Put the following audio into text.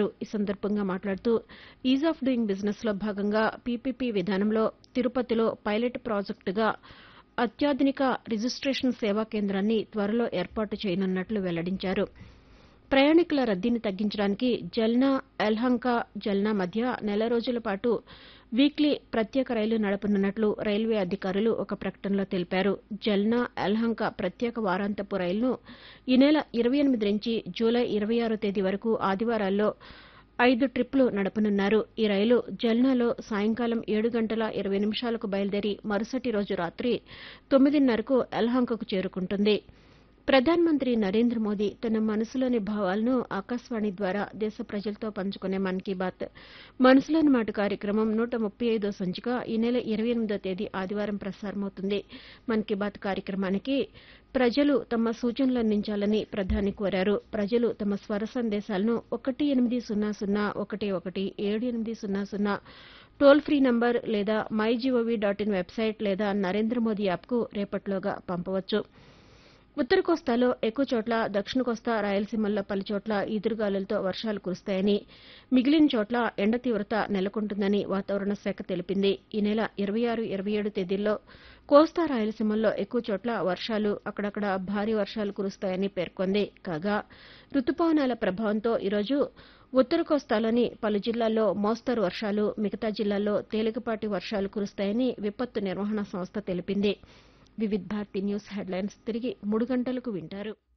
తెలిపారు ఈ సందర్భంగా మాట్లాడుతూ ఈజ్ ఆఫ్ డూయింగ్ బిజినెస్లో భాగంగా పీపీపీ విధానంలో తిరుపతిలో పైలట్ ప్రాజెక్టుగా అత్యాధునిక రిజిస్టేషన్ సేవా కేంద్రాన్ని త్వరలో ఏర్పాటు చేయనున్నట్లు వెల్లడించారు ప్రయాణికుల రద్దీని తగ్గించడానికి జల్నా యలహంక జల్నా మధ్య నెల రోజుల పాటు వీక్లీ ప్రత్యేక రైలు నడపనున్నట్లు రైల్వే అధికారులు ఒక ప్రకటనలో తెలిపారు జల్నా యలహంక ప్రత్యేక వారాంతపు రైలును ఈ నెల ఇరవై ఎనిమిది నుంచి జూలై ఇరవై ఆరో తేదీ వరకు ఆదివారాల్లో ఐదు ట్రిప్లు నడపనున్నారు ఈ రైలు జల్నాలో సాయంకాలం ఏడు గంటల ఇరవై నిమిషాలకు బయలుదేరి మరుసటి రోజు రాత్రి తొమ్మిదిన్నరకు యలహంకకు చేరుకుంటుంది ప్రధానమంత్రి నరేంద్ర మోదీ తన మనసులోని భావాలను ఆకాశవాణి ద్వారా దేశ ప్రజలతో పంచుకునే మన్ కీ బాత్ మనసులోని మాట కార్యక్రమం నూట ముప్పై ఐదో సంచిక ఈ నెల ఇరవై ఎనిమిదో తేదీ ఆదివారం ప్రసారమవుతుంది మన్ కీ బాత్ కార్యక్రమానికి ప్రజలు తమ సూచనలు అందించాలని ప్రధాని కోరారు ప్రజలు తమ స్వర సందేశాలను ఒకటి ఎనిమిది సున్నా సున్నా ఒకటి ఒకటి ఏడు ఎనిమిది సున్నా సున్నా టోల్ ఫ్రీ నంబర్ లేదా my G O V dot in website లేదా నరేంద్ర మోదీ యాప్కు రేపట్లోగా పంపవచ్చు ఉత్తర కోస్తాలో ఎక్కువ చోట్ల దక్షిణ కోస్తా రాయలసీమల్లో పలుచోట్ల ఈదురుగాలులతో వర్షాలు కురుస్తాయని మిగిలిన చోట్ల ఎండ తీవ్రత నెలకొంటుందని వాతావరణ శాఖ తెలిపింది ఈ నెల ఇరవై ఆరు ఇరవై ఏడు తేదీల్లో కోస్తా రాయలసీమల్లో ఎక్కువ చోట్ల వర్షాలు అక్కడక్కడ భారీ వర్షాలు కురుస్తాయని పేర్కొంది కాగా రుతుపవనాల ప్రభావంతో ఈరోజు ఉత్తర కోస్తాలోని పలు జిల్లాల్లో మోస్తరు వర్షాలు మిగతా జిల్లాల్లో తేలికపాటి వర్షాలు కురుస్తాయని విపత్తు నిర్వహణ సంస్థ తెలిపింది వివిధ్ భారతి న్యూస్ హెడ్లైన్స్ తిరిగి మూడు గంటలకు వింటారు